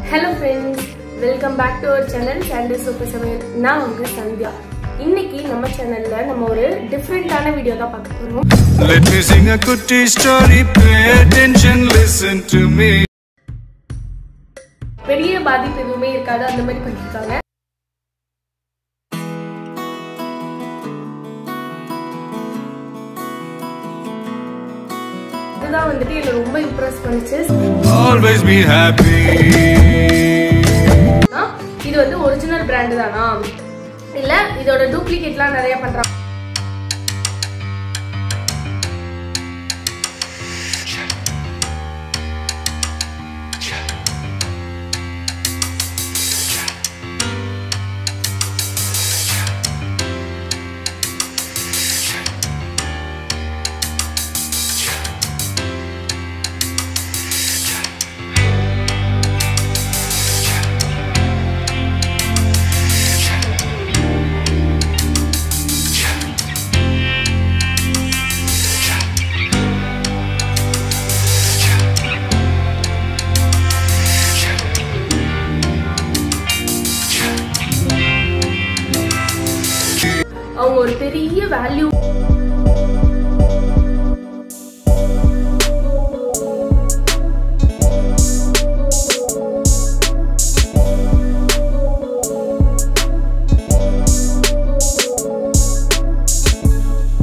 Hello friends welcome back to our channel Sunday super சமையல் நான் உங்க சந்தியா இன்னைக்கு நம்ம சேனல்ல நம்ம ஒரு டிஃப்ரெண்டான வீடியோ தான் பார்க்க போறோம் Let me sing a goodie story. Pay attention, listen to me. பெரிய பாதிப்பு எதுவுமே இருக்காது அந்த மாதிரி பண்ணிருக்காங்க இதுதான் வந்துட்டு என்ன ரொம்ப இம்ப்ரெஸ் பண்ணுச்சு Always be happy. ஆ, இது வந்து ஒரிஜினல் பிராண்டு தானா இல்ல இதோட டூப்ளிகேட்லாம் நிறைய பண்றாங்க அவங்க ஒரு பெரிய வேல்யூ